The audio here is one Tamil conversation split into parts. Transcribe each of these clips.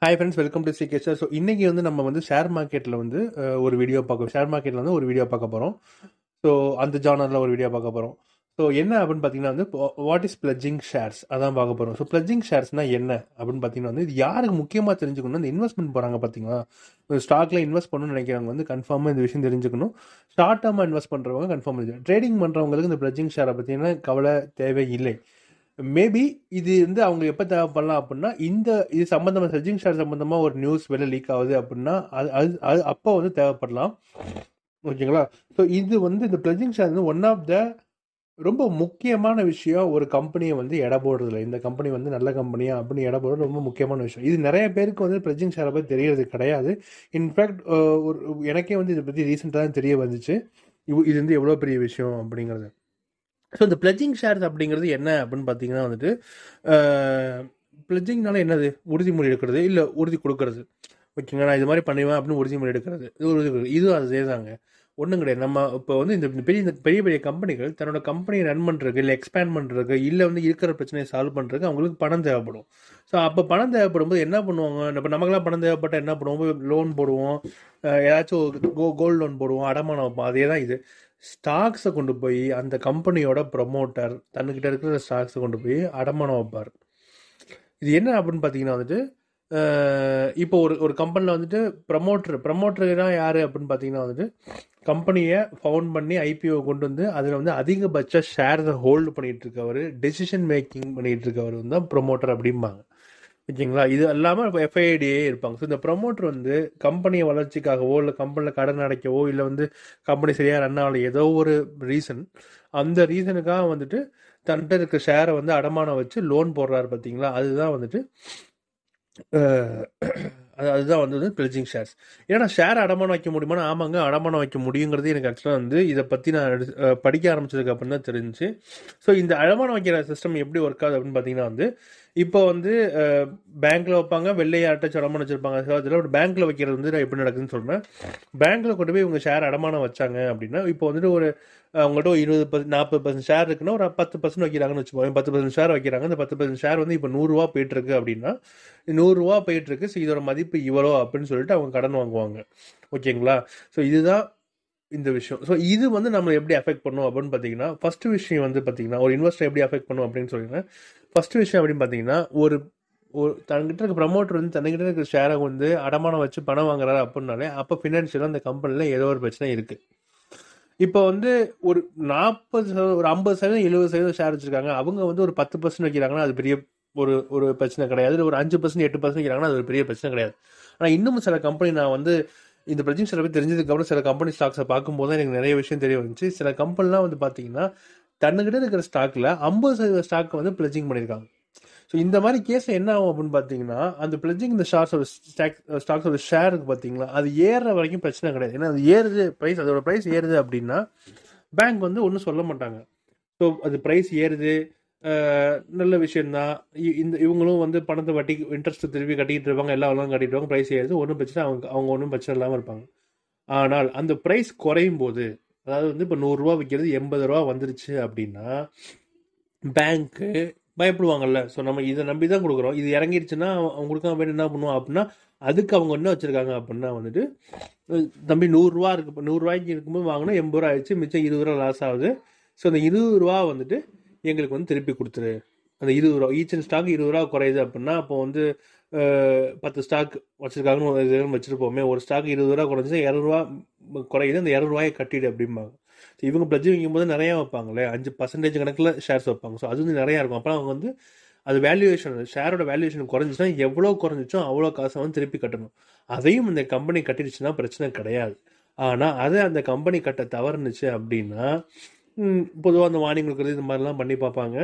Hi friends welcome to CK so இன்னைக்கு வந்து நம்ம வந்து ஷேர் மார்க்கெட்டில் வந்து அஹ், ஒரு வீடியோ பார்க்க ஷேர் மார்க்கெட்டில் வந்து ஒரு வீடியோ பார்க்க போகிறோம் ஸோ அந்த ஜானரில் ஒரு வீடியோ பார்க்க போகிறோம் ஸோ என்ன அப்படின்னு பார்த்தீங்கன்னா வந்து வாட் இஸ் பிளஜிங் ஷேர்ஸ் அதான் பார்க்க போகிறோம் ஸோ பிளஜிங் ஷேர்ஸ்னா என்ன அப்படின்னு பார்த்தீங்கன்னா வந்து இது யாருக்கு முக்கியமாக தெரிஞ்சுக்கணும் இந்த இன்வெஸ்ட்மெண்ட் போகிறாங்க பார்த்தீங்களா ஸ்டாக்ல இன்வெஸ்ட் பண்ணணும்னு நினைக்கிறவங்க வந்து கன்ஃபார்மாக இந்த விஷயம் தெரிஞ்சுக்கணும் ஷார்ட் டேர்மாக இன்வெஸ்ட் பண்ணுறவங்க கன்ஃபார்ம் தெரிஞ்சுக்கணும் ட்ரேடிங் பண்ணுறவங்களுக்கு இந்த பிளஜிங் ஷேரை பற்றின கவலை தேவையில்லை மேபி இது வந்து அவங்க எப்போ தேவைப்படலாம் அப்படின்னா இந்த இது சம்மந்தமாக சர்ஜிங் ஷேர் சம்மந்தமாக ஒரு நியூஸ் வெளில லீக் ஆகுது அப்படின்னா அது அது அது அப்போ வந்து தேவைப்படலாம் ஓகேங்களா ஸோ இது வந்து இந்த பிளஜிங் ஷேர் வந்து ஒன் ஆஃப் த ரொம்ப முக்கியமான விஷயம் ஒரு கம்பெனியை வந்து எடை போடுறதுல இந்த கம்பெனி வந்து நல்ல கம்பெனியா அப்படின்னு எடை போடுறது ரொம்ப முக்கியமான விஷயம் இது நிறைய பேருக்கு வந்து பிளஜிங் ஷேரை பற்றி தெரியறது கிடையாது இன்ஃபேக்ட் ஒரு எனக்கே வந்து இதை பற்றி ரீசெண்டாக தான் தெரிய வந்துச்சு இது இது வந்து எவ்வளோ பெரிய விஷயம் அப்படிங்கிறது ஸோ இந்த பிளஜிங் ஷேர்ஸ் அப்படிங்கிறது என்ன அப்படின்னு பார்த்தீங்கன்னா வந்துட்டு பிளஜிங்னால என்னது உறுதிமொழி எடுக்கிறது இல்லை உறுதி கொடுக்கறது ஓகேங்க நான் இது மாதிரி பண்ணுவேன் அப்படின்னு உறுதிமொழி எடுக்கிறது இது உறுதி கொடுக்கறது. இதுவும் அதே தாங்க ஒன்றும் கிடையாது நம்ம இப்போ வந்து இந்த பெரிய இந்த பெரிய பெரிய கம்பெனிகள் தன்னோட கம்பெனியை ரன் பண்ணுறதுக்கு இல்லை எக்ஸ்பேண்ட் பண்ணுறதுக்கு இல்லை வந்து இருக்கிற பிரச்சனையை சால்வ் பண்ணுறதுக்கு அவங்களுக்கு பணம் தேவைப்படும் ஸோ அப்போ பணம் தேவைப்படும் போது என்ன பண்ணுவாங்க இப்போ நமக்கெல்லாம் பணம் தேவைப்பட்டால் என்ன பண்ணுவோம் லோன் போடுவோம் அஹ் ஏதாச்சும் கோ கோல்டு லோன் போடுவோம் அடமானம் வைப்போம் அதே தான் இது ஸ்டாக்ஸை கொண்டு போய் அந்த கம்பெனியோட ப்ரொமோட்டர் தன்னுக்கிட்ட இருக்கிற ஸ்டாக்ஸை கொண்டு போய் அடமானம் வைப்பார் இது என்ன அப்படின்னு பார்த்தீங்கன்னா வந்துட்டு அஹ், இப்போ ஒரு ஒரு கம்பெனியில் வந்துட்டு ப்ரமோட்டர் ப்ரமோட்டர்னா யார் அப்படின்னு பார்த்தீங்கன்னா வந்துட்டு கம்பெனியை ஃபவுண்ட் பண்ணி ஐபிஓ கொண்டு வந்து அதில் வந்து அதிகபட்ச ஷேர்ஸை ஹோல்டு பண்ணிட்டு இருக்கவர் டெசிஷன் மேக்கிங் பண்ணிட்டு இருக்கவர் வந்து தான் ப்ரொமோட்டர் அப்படிம்பாங்க ஓகேங்களா இது இல்லாமல் எஃப்ஐடியே இருப்பாங்க ஸோ இந்த ப்ரொமோட்டர் வந்து கம்பெனியை வளர்ச்சிக்காகவோ இல்லை கம்பெனியில் கடன் அடைக்கவோ இல்லை வந்து கம்பெனி சரியாக ரன் ஆகல ஏதோ ஒரு ரீசன் அந்த ரீசனுக்காக வந்துட்டு தன்கிட்ட இருக்க ஷேரை வந்து அடமானம் வச்சு லோன் போடுறாரு பார்த்தீங்களா அதுதான் வந்துட்டு அஹ், அது அதுதான் வந்து பிளஜிங் ஷேர்ஸ் ஏன்னா ஷேர் அடமானம் வைக்க முடியுமானா ஆமாங்க அடமானம் வைக்க முடியுங்கிறது எனக்கு ஆக்சுவலாக வந்து இதை பற்றி நான் எடுத்து- அஹ், படிக்க ஆரம்பிச்சதுக்கு அப்புறம் தான் தெரிஞ்சு ஸோ இந்த அடமானம் வைக்கிற சிஸ்டம் எப்படி ஒர்க் ஆகுது அப்படின்னு பார்த்தீங்கன்னா வந்து இப்போ வந்து பேங்க்ல வைப்பாங்க வெள்ளையாட்ட அடமானம் வச்சிருப்பாங்க அதில் ஒரு பேங்க்ல வைக்கிறது வந்து நான் எப்படி நடக்குதுன்னு சொல்றேன் பேங்க்ல கொண்டு போய் இவங்க ஷேர் அடமானம் வச்சாங்க அப்படின்னா இப்போ வந்துட்டு ஒரு அஹ், உங்கள்கிட்ட ஒரு இருபது பர்சன்ட் நாற்பது பர்சன்ட் ஷேர் இருக்குன்னா ஒரு பத்து பர்சன்ட் வைக்கிறாங்கன்னு வச்சுக்கோங்க பத்து பர்சன்ட் ஷேர் வைக்கிறாங்க அந்த பத்து பர்சன்ட் ஷேர் வந்து இப்போ நூறுரூவா போயிட்டு இருக்கு அப்படின்னா நூறுரூவா போயிட்டு இருக்கு ஸோ இதோட மதிப்பு இவ்வளோ அப்படின்னு சொல்லிட்டு அவங்க கடன் வாங்குவாங்க ஓகேங்களா ஸோ இதுதான் இந்த விஷயம் ஸோ இது வந்து நம்ம எப்படி அஃபெக்ட் பண்ணும் அப்படின்னு பார்த்தீங்கன்னா ஃபர்ஸ்ட் விஷயம் வந்து பார்த்தீங்கன்னா ஒரு இன்வெஸ்டர் எப்படி அஃபெக்ட் பண்ணும் அப்படின்னு சொல்லிங்கன்னா ஃபர்ஸ்ட் விஷயம் அப்படின்னு பார்த்தீங்கன்னா ஒரு ஒரு தன்கிட்ட இருக்க ப்ரமோட்டர் வந்து தன்கிட்ட இருக்க ஷேரை வந்து அடமானம் வச்சு பணம் வாங்குறாரு அப்படின்னாலே அப்போ ஃபினான்ஷியலாக அந்த கம்பெனியில் ஏதோ ஒரு பிரச்சனை இருக்கு இப்போ வந்து ஒரு நாற்பது சதவீதம் ஒரு ஐம்பது சதவீதம் எழுபது சதவீதம் ஷேர் வச்சிருக்காங்க அவங்க வந்து ஒரு பத்து பர்சன்ட் வைக்கிறாங்கன்னா அது பெரிய ஒரு ஒரு பிரச்சனை கிடையாது இல்ல ஒரு அஞ்சு பர்சன்ட் எட்டு பர்சன்ட் வைக்கிறாங்கன்னா அது ஒரு பெரிய பிரச்சனை கிடையாது ஆனால் இன்னும் சில கம்பெனி நான் வந்து இந்த பிரச்சனை சில பேர் தெரிஞ்சதுக்கு அப்புறம் சில கம்பெனி ஸ்டாக்ஸை பார்க்கும்போது தான் எனக்கு நிறைய விஷயம் தெரிய வந்துச்சு சில கம்பெனிலாம் வந்து பார்த்தீங்கன்னா தன்னுக்கிட்ட இருக்கிற ஸ்டாக்ல ஐம்பது சதவீத ஸ்டாக் வந்து பிளஜிங் பண்ணியிருக்காங்க ஸோ இந்த மாதிரி கேஸ் என்ன ஆகும் அப்படின்னு பார்த்தீங்கன்னா அந்த பிளஜிங் இந்த ஸ்டாக்ஸோட ஸ்டாக் ஸ்டாக்ஸோட ஷேருக்கு பார்த்தீங்களா அது ஏறுற வரைக்கும் பிரச்சனை கிடையாது ஏன்னா அது ஏறுது ப்ரைஸ் அதோட ப்ரைஸ் ஏறுது அப்படின்னா பேங்க் வந்து ஒன்றும் சொல்ல மாட்டாங்க ஸோ அது ப்ரைஸ் ஏறுது அஹ், நல்ல விஷயம்தான் இ- இந்த இவங்களும் வந்து பணத்தை வட்டி இன்ட்ரெஸ்ட் திருப்பி கட்டிட்டு இருப்பாங்க எல்லா எல்லாம் கட்டிட்டு இருப்பாங்க ப்ரைஸ் ஏறுது ஒன்றும் பிரச்சனை அவங்க அவங்க ஒன்றும் பிரச்சனை இல்லாமல் இருப்பாங்க ஆனால் அந்த ப்ரைஸ் குறையும் போது அதாவது வந்து இப்போ நூறுரூவா விற்கிறது எண்பது ரூபா வந்துருச்சு அப்படின்னா பேங்க்கு பயப்படுவாங்கல்ல ஸோ நம்ம இதை நம்பி தான் கொடுக்குறோம் இது இறங்கிருச்சுன்னா அவன் அவன் கொடுக்காம போயிட்டு என்ன பண்ணுவோம் அப்படின்னா அதுக்கு அவங்க என்ன வச்சிருக்காங்க அப்படின்னா வந்துட்டு அஹ் தம்பி நூறுரூவா இருக்கு இப்போ நூறுரூவாய்க்கு இருக்கும்போது வாங்கினா எண்பது ரூபா ஆயிடுச்சு மிச்சம் இருபது ரூபா லாஸ் ஆகுது ஸோ அந்த இருபது ரூபா வந்துட்டு எங்களுக்கு வந்து திருப்பி கொடுத்துரு அந்த இருபது ரூபா ஈச் ஸ்டாக் இருபது ரூபா குறையுது அப்படின்னா அப்போ வந்து அஹ், பத்து ஸ்டாக் வச்சிருக்காங்கன்னு ஒரு இதுன்னு வச்சிருப்போமே ஒரு ஸ்டாக் இருபது ரூபா குறைஞ்சு இரநூறுவா குறையுது அந்த இரநூறுவாயை கட்டிடு அப்படிம்பாங்க So இவங்க பிளட்ஜ் வைக்கும் போது நிறைய வைப்பாங்களே அஞ்சு பர்சன்டேஜ் கணக்கில் ஷேர்ஸ் வைப்பாங்க ஸோ அது வந்து நிறையா இருக்கும் அப்போ அவங்க வந்து அது வேல்யூவேஷன் ஷேரோட வேல்யூவேஷன் குறைஞ்சிச்சுன்னா எவ்வளோ குறைஞ்சிச்சோ அவ்வளோ காசை வந்து திருப்பி கட்டணும் அதையும் இந்த கம்பெனி கட்டிடுச்சுன்னா பிரச்சனை கிடையாது ஆனால் அதை அந்த கம்பெனி கட்ட தவறுனுச்சு அப்படின்னா பொதுவாக அந்த வார்னிங் கொடுக்குறது இந்த மாதிரிலாம் பண்ணி பார்ப்பாங்க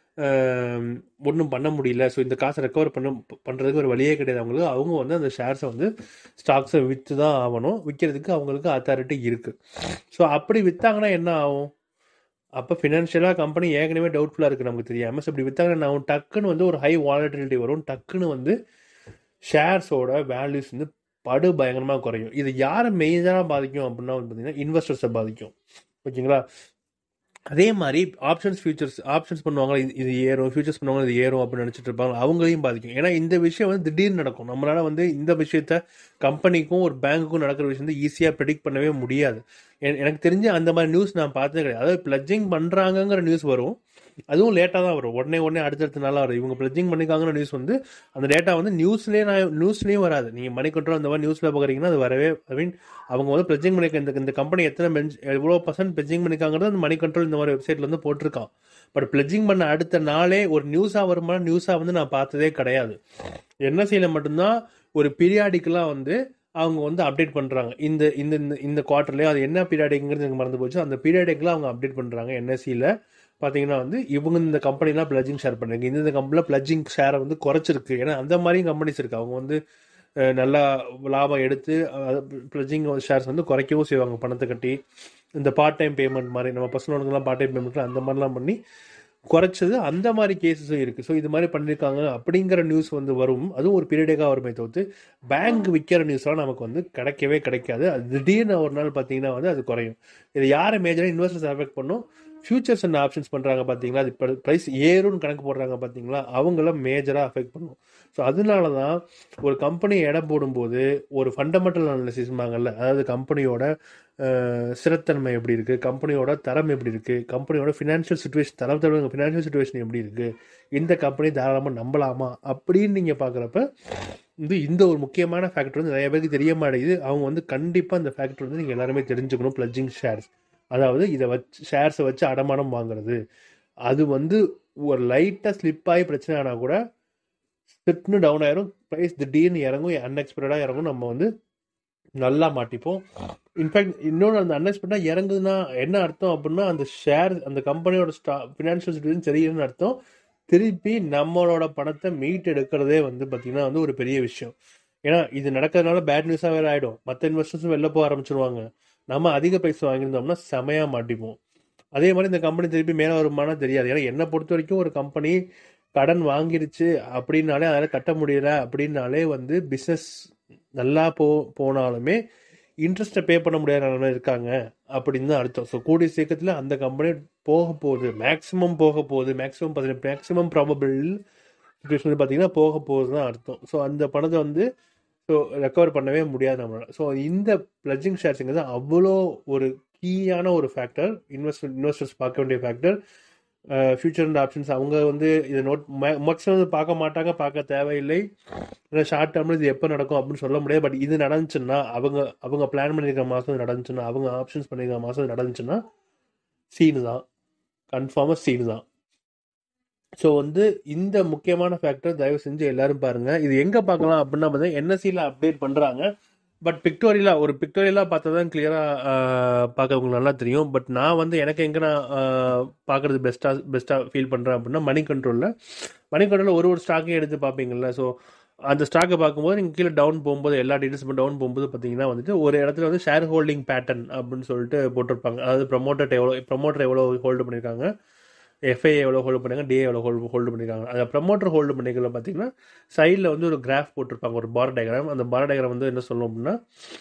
ஒன்றும் பண்ண முடியல ஸோ இந்த காசை ரெக்கவர் பண்ண பண்ணுறதுக்கு ஒரு வழியே கிடையாது அவங்களுக்கு அவங்க வந்து அந்த ஷேர்ஸை வந்து ஸ்டாக்ஸை விற்று தான் ஆகணும் விற்கிறதுக்கு அவங்களுக்கு அத்தாரிட்டி இருக்குது ஸோ அப்படி விற்றாங்கன்னா என்ன ஆகும் அப்போ ஃபினான்ஷியலாக கம்பெனி ஏற்கனவே டவுட்ஃபுல்லாக இருக்குது நமக்கு தெரியாமல் ஸோ இப்படி விற்றாங்கன்னா என்ன ஆகும் டக்குன்னு வந்து ஒரு ஹை வாலட்டிலிட்டி வரும் டக்குன்னு வந்து ஷேர்ஸோட வேல்யூஸ் வந்து படு பயங்கரமாக குறையும் இது யாரை மெயினாக பாதிக்கும் அப்படின்னா வந்து பார்த்தீங்கன்னா இன்வெஸ்டர்ஸை பாதிக்கும் ஓகேங்களா அதே மாதிரி ஆப்ஷன்ஸ் ஃபியூச்சர்ஸ் ஆப்ஷன்ஸ் பண்ணுவாங்க இது இது ஏறும் ஃபியூச்சர்ஸ் பண்ணுவாங்க இது ஏறும் அப்படின்னு நினச்சிட்டு இருப்பாங்க அவங்களையும் பாதிக்கும் ஏன்னா இந்த விஷயம் வந்து திடீர்னு நடக்கும் நம்மளால வந்து இந்த விஷயத்த கம்பெனிக்கும் ஒரு பேங்க்குக்கும் நடக்கிற விஷயம் வந்து ஈஸியாக ப்ரெடிக்ட் பண்ணவே முடியாது எ- எனக்கு தெரிஞ்ச அந்த மாதிரி நியூஸ் நான் பார்த்ததே கிடையாது அதாவது பிளட்ஜிங் பண்ணுறாங்கங்கிற நியூஸ் வரும் அதுவும் லேட்டாக தான் வரும் உடனே உடனே அடுத்தடுத்த நாளாக வரும் இவங்க பிளட்ஜிங் பண்ணிருக்காங்கிற நியூஸ் வந்து அந்த டேட்டா வந்து நியூஸ்லேயே நான் நியூஸ்லேயும் வராது நீங்கள் மணி கண்ட்ரோல் அந்த மாதிரி நியூஸில் பார்க்குறீங்கன்னா அது வரவே ஐ மீன் அவங்க வந்து பிளட்ஜிங் பண்ணிக்க இந்த இந்த கம்பெனி எத்தனை பெஞ்ச் எவ்வளோ பர்சன்ட் பிளட்ஜிங் பண்ணிருக்காங்கிறது அந்த மணி கண்ட்ரோல் இந்த மாதிரி வெப்சைட்ல வந்து போட்டிருக்கான் பட் பிளட்ஜிங் பண்ண அடுத்த நாளே ஒரு நியூஸாக வருமா நியூஸாக வந்து நான் பார்த்ததே கிடையாது என்எஸ்சியில் மட்டும்தான் ஒரு பீரியாடிக்கலாக வந்து அவங்க வந்து அப்டேட் பண்ணுறாங்க இந்த இந்த இந்த- இந்த குவார்ட்டர்லேயே அது என்ன பீரியாடிக்ங்கிறது எனக்கு மறந்து போச்சு அந்த பீரியாடிக்கெலாம் அவங்க அப்டேட் பண்ணுறாங்க என்எஸ்சியில் பார்த்தீங்கன்னா வந்து இவங்க இந்த கம்பெனிலாம் பிளட்ஜிங் ஷேர் பண்ணுறாங்க இந்த கம்பெனியில் பிளட்ஜிங் ஷேரை வந்து குறைச்சிருக்கு ஏன்னா அந்த மாதிரியும் கம்பெனிஸ் இருக்கு அவங்க வந்து அஹ், நல்லா லாபம் எடுத்து பிளட்ஜிங் ஷேர்ஸ் வந்து குறைக்கவும் செய்வாங்க பணத்தை கட்டி இந்த பார்ட் டைம் பேமெண்ட் மாதிரி நம்ம பர்சனலுக்குலாம் பார்ட் டைம் பேமெண்ட்லாம் அந்த மாதிரிலாம் பண்ணி குறைச்சது அந்த மாதிரி கேசஸும் இருக்குது ஸோ இது மாதிரி பண்ணியிருக்காங்க அப்படிங்கிற நியூஸ் வந்து வரும் அதுவும் ஒரு பீரியடுக்காக வருமே தவிர்த்து பேங்க் விற்கிற நியூஸ்லாம் நமக்கு வந்து கிடைக்கவே கிடைக்காது அது திடீர்னு ஒரு நாள் பார்த்தீங்கன்னா வந்து அது குறையும் இது யாரை மேஜராக இன்வெஸ்டர்ஸ் அஃபெக்ட் பண்ணும் ஃபியூச்சர்ஸ் அண்ட் ஆப்ஷன்ஸ் பண்ணுறாங்க பார்த்தீங்களா அது இப்போ ப்ரைஸ் ஏறும்னு கணக்கு போடுறாங்க பார்த்தீங்களா அவங்கள மேஜராக அஃபெக்ட் பண்ணும் ஸோ அதனால தான் ஒரு கம்பெனி இடம் போடும்போது ஒரு ஃபண்டமெண்டல் அனாலிசிஸ்மாங்கல்ல அதாவது கம்பெனியோட அஹ், ஸ்திரத்தன்மை எப்படி இருக்குது கம்பெனியோட தரம் எப்படி இருக்குது கம்பெனியோட ஃபினான்ஷியல் சுச்சுவேஷன் தரம் தரம் ஃபினான்ஷியல் சுச்சுவேஷன் எப்படி இருக்குது இந்த கம்பெனி தாராளமாக நம்பலாமா அப்படின்னு நீங்கள் பார்க்குறப்ப இது இந்த ஒரு முக்கியமான ஃபேக்டர் வந்து நிறைய பேருக்கு தெரிய மாட்டேங்குது அவங்க வந்து கண்டிப்பாக இந்த ஃபேக்டர் வந்து நீங்கள் எல்லாருமே தெரிஞ்சுக்கணும் பிளட்ஜிங் ஷேர்ஸ் அதாவது இதை வச்சு ஷேர்ஸை வச்சு அடமானம் வாங்குறது அது வந்து ஒரு லைட்டாக ஸ்லிப் ஆகி பிரச்சனை ஆனால் கூட ஸ்லிப்னு டவுன் ஆயிரும் ப்ரைஸ் திடீர்னு இறங்கும் அன்எக்ஸ்பெக்டடாக இறங்கும் நம்ம வந்து நல்லா மாட்டிப்போம் இன்ஃபேக்ட் இன்னொன்று அந்த அன்எக்ஸ்பெக்டாக இறங்குதுன்னா என்ன அர்த்தம் அப்படின்னா அந்த ஷேர் அந்த கம்பெனியோட ஸ்டா ஃபினான்ஷியல் சுச்சுவேஷன் சரியில்லைன்னு அர்த்தம் திருப்பி நம்மளோட பணத்தை மீட் எடுக்கிறதே வந்து பார்த்திங்கன்னா வந்து ஒரு பெரிய விஷயம் ஏன்னா இது நடக்கிறதுனால பேட் நியூஸாக வேறு ஆகிடும் மற்ற இன்வெஸ்டர்ஸும் வெளில போக ஆரம்பிச்சிருவாங்க நம்ம அதிக பைசா வாங்கியிருந்தோம்னா செமையாக மாட்டிப்போம் அதே மாதிரி இந்த கம்பெனி திருப்பி மேலே வருமானம் தெரியாது ஏன்னா என்னை பொறுத்த வரைக்கும் ஒரு கம்பெனி கடன் வாங்கிருச்சு அப்படின்னாலே அதால் கட்ட முடியல அப்படின்னாலே வந்து பிஸ்னஸ் நல்லா போ போனாலுமே இன்ட்ரெஸ்ட்டை பே பண்ண முடியாத நிலைமை இருக்காங்க அப்படின்னு தான் அர்த்தம் ஸோ கூடிய சீக்கிரத்தில் அந்த கம்பெனி போக போகுது மேக்ஸிமம் போக போகுது மேக்ஸிமம் பதினெட்டு மேக்ஸிமம் ப்ராபபிள் சுச்சுவேஷன் வந்து பார்த்தீங்கன்னா போக போகுது தான் அர்த்தம் ஸோ அந்த பணத்தை வந்து ஸோ ரெக்கவர் பண்ணவே முடியாது நம்மளால ஸோ இந்த பிளட்ஜிங் ஷேர்ஸுங்கிறது அவ்வளோ ஒரு கீயான ஒரு ஃபேக்டர் இன்வெஸ்ட் இன்வெஸ்டர்ஸ் பார்க்க வேண்டிய ஃபேக்டர் ஃபியூச்சர் அண்ட் ஆப்ஷன்ஸ் அவங்க வந்து இதை நோட் மேக்ஸிமம் வந்து பார்க்க மாட்டாங்க பார்க்க தேவையில்லை ஏன்னா ஷார்ட் டேர்மில் இது எப்போ நடக்கும் அப்படின்னு சொல்ல முடியாது பட் இது நடந்துச்சுன்னா அவங்க அவங்க பிளான் பண்ணியிருக்க மாதம் நடந்துச்சுன்னா அவங்க ஆப்ஷன்ஸ் பண்ணியிருக்க மாதம் நடந்துச்சுன்னா சீனு தான் கன்ஃபார்மாக சீனு தான் ஸோ வந்து இந்த முக்கியமான ஃபேக்டர் தயவு செஞ்சு எல்லாரும் பாருங்க இது எங்க பார்க்கலாம் அப்படின்னா பார்த்தா என்எஸ்சியில் அப்டேட் பண்றாங்க பட் பிக்டோரியலா ஒரு பிக்டோரியலா பார்த்தா தான் கிளியரா பார்க்க உங்களுக்கு நல்லா தெரியும் பட் நான் வந்து எனக்கு எங்க நான் பார்க்கறது பெஸ்டா பெஸ்டா ஃபீல் பண்றேன் அப்படின்னா மணி கண்ட்ரோல்ல மணி கண்ட்ரோல்ல ஒரு ஒரு ஸ்டாக்கையும் எடுத்து பார்ப்பீங்கல்ல ஸோ அந்த ஸ்டாக்கை பார்க்கும்போது நீங்கள் கீழே டவுன் போகும்போது எல்லா டீட்டெயில்ஸும் டவுன் போகும்போது பார்த்தீங்கன்னா வந்துட்டு ஒரு இடத்துல வந்து ஷேர் ஹோல்டிங் பேட்டர்ன் அப்படின்னு சொல்லிட்டு போட்டிருப்பாங்க அதாவது ப்ரமோட்டர் எவ்வளோ ப்ரமோட்டர் எவ்வளோ ஹோல்டு பண்ணியிருக்காங்க எஃப்ஐ எவ்வளோ ஹோல்டு பண்ணிருக்காங்க டிஏ எவ்வளோ ஹோல்டு ஹோல்டு பண்ணியிருக்காங்க அந்த ப்ரமோட்டர் ஹோல்டு பண்ணிக்கல பார்த்தீங்கன்னா சைடில் வந்து ஒரு கிராஃப் போட்டிருப்பாங்க ஒரு பார் டயக்ராம் அந்த பார் டயக்ராம் வந்து என்ன சொல்லணும் அப்படின்னா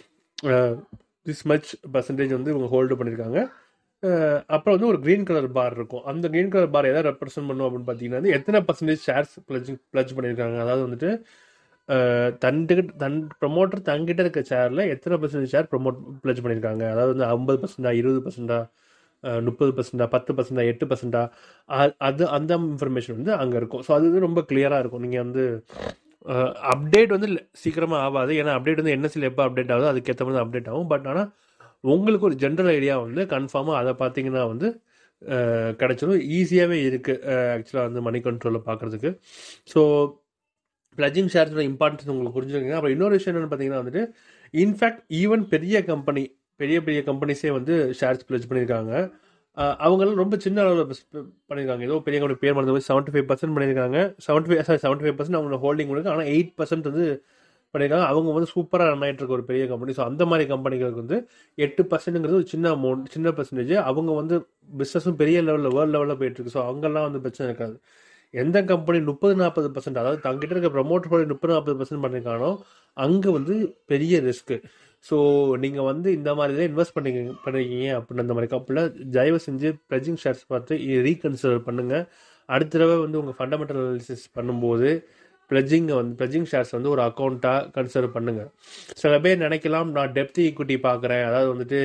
திஸ் மச் பர்சன்டேஜ் வந்து இவங்க ஹோல்டு பண்ணியிருக்காங்க அஹ் அப்புறம் வந்து ஒரு க்ரீன் கலர் பார் இருக்கும் அந்த க்ரீன் கலர் பார் எதை ரெப்ரசென்ட் பண்ணும் அப்படின்னு பார்த்தீங்கன்னா வந்து எத்தனை பர்சன்டேஜ் ஷேர்ஸ் பிளஜ் பிளஜ் பண்ணியிருக்காங்க அதாவது வந்துட்டு தன்கிட்ட தன் ப்ரொமோட்டர் தங்கிட்ட இருக்க ஷேரில் எத்தனை பர்சன்டேஜ் ஷேர் ப்ரொமோட் பிளஜ் பண்ணியிருக்காங்க அதாவது வந்து ஐம்பது பர்சன்டா இருபது பர்சன்டா முப்பது பர்சன்டா பத்து பர்சன்டா எட்டு பர்சன்டா அது அந்த இன்ஃபர்மேஷன் வந்து அங்கே இருக்கும் ஸோ அது வந்து ரொம்ப கிளியராக இருக்கும் நீங்கள் வந்து அப்டேட் வந்து சீக்கிரமாக ஆகாது ஏன்னா அப்டேட் வந்து என்எஸ்சியில் எப்போ அப்டேட் ஆகுதோ அதுக்கேற்ற மாதிரி அப்டேட் ஆகும் பட் ஆனால் உங்களுக்கு ஒரு ஜென்ரல் ஐடியா வந்து கன்ஃபார்மாக அதை பார்த்தீங்கன்னா வந்து கிடச்சிடும் ஈஸியாகவே இருக்குது ஆக்சுவலாக வந்து மணி கண்ட்ரோலில் பார்க்குறதுக்கு ஸோ பிளஜிங் ஷேர்ஸோட இம்பார்ட்டன்ஸ் உங்களுக்கு புரிஞ்சுருக்கீங்க அப்புறம் இன்னொரு விஷயம் என்னென்னு பார்த்தீங்கன்னா வந்துட்டு இன்ஃபேக்ட் ஈவன் பெரிய கம்பெனி பெரிய பெரிய கம்பெனிஸே வந்து ஷேர்ஸ் பிளஜ் பண்ணியிருக்காங்க அவங்களாம் ரொம்ப சின்ன அளவில் பண்ணியிருக்காங்க ஏதோ பெரிய கம்பெனி பேர் மறந்து போய் செவன்ட்டி ஃபைவ் பர்சன்ட் பண்ணியிருக்காங்க seventy five sorry seventy five percent அவங்க ஹோல்டிங் இருக்கு ஆனால் எயிட் பர்சன்ட் வந்து பண்ணியிருக்காங்க அவங்க வந்து சூப்பராக ரன் ஆகிட்டு இருக்க ஒரு பெரிய கம்பெனி ஸோ அந்த மாதிரி கம்பெனிகளுக்கு வந்து எட்டு பர்சன்ட்டுங்கிறது ஒரு சின்ன அமௌண்ட் சின்ன பர்சன்டேஜ் அவங்க வந்து பிஸ்னஸும் பெரிய லெவலில் வேர்ல்டு லெவலில் போயிட்டு இருக்கு ஸோ அங்கெல்லாம் வந்து பிரச்சனை இருக்காது எந்த கம்பெனி முப்பது நாற்பது பர்சன்ட் அதாவது தங்கிட்ட இருக்க ப்ரமோட்டர் ஹோல்டிங் முப்பது நாற்பது பர்சன்ட் பண்ணியிருக்கானோ அங்கே வந்து பெரிய ரிஸ்க்கு ஸோ நீங்கள் வந்து இந்த மாதிரி தான் இன்வெஸ்ட் பண்ணி பண்ணிருக்கீங்க அப்படின்னு அந்த மாதிரி கப்பலில் தயவு செஞ்சு ப்ளஜிங் ஷேர்ஸ் பார்த்து ரீகன்சிடர் பண்ணுங்கள் அடுத்த தடவை வந்து உங்கள் ஃபண்டமெண்டல் அனாலிசிஸ் பண்ணும்போது ப்ளஜிங்கை வந்து ப்ளஜிங் ஷேர்ஸ் வந்து ஒரு அக்கௌண்ட்டாக கன்சிடர் பண்ணுங்கள் சில பேர் நினைக்கலாம் நான் டெப்த் ஈக்விட்டி பார்க்குறேன் அதாவது வந்துட்டு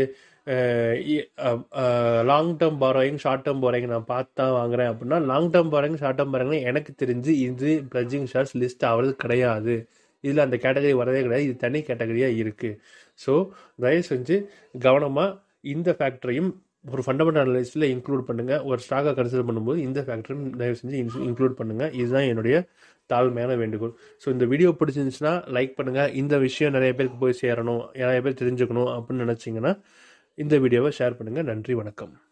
long term borrowing short term borrowing நான் பார்த்து தான் வாங்குறேன் அப்படின்னா long term borrowing short term borrowing எனக்கு தெரிஞ்சு இது ப்ளஜிங் ஷேர்ஸ் லிஸ்ட் ஆகிறது கிடையாது இதில் அந்த கேட்டகரி வரதே கிடையாது இது தனி கேட்டகரியாக இருக்குது ஸோ தயவு செஞ்சு கவனமாக இந்த ஃபேக்டரையும் ஒரு ஃபண்டமெண்டல் அனலிஸ்டில் இன்க்ளூட் பண்ணுங்கள் ஒரு ஸ்டாக்கை கன்சிடர் பண்ணும்போது இந்த ஃபேக்டரையும் தயவு செஞ்சு இன்க்ளூட் பண்ணுங்கள் இதுதான் என்னுடைய தாழ்மையான வேண்டுகோள் ஸோ இந்த வீடியோ பிடிச்சிருந்துச்சுன்னா லைக் பண்ணுங்கள் இந்த விஷயம் நிறைய பேருக்கு போய் சேரணும் நிறைய பேர் தெரிஞ்சுக்கணும் அப்படின்னு நினச்சிங்கன்னா இந்த வீடியோவை ஷேர் பண்ணுங்கள் நன்றி வணக்கம்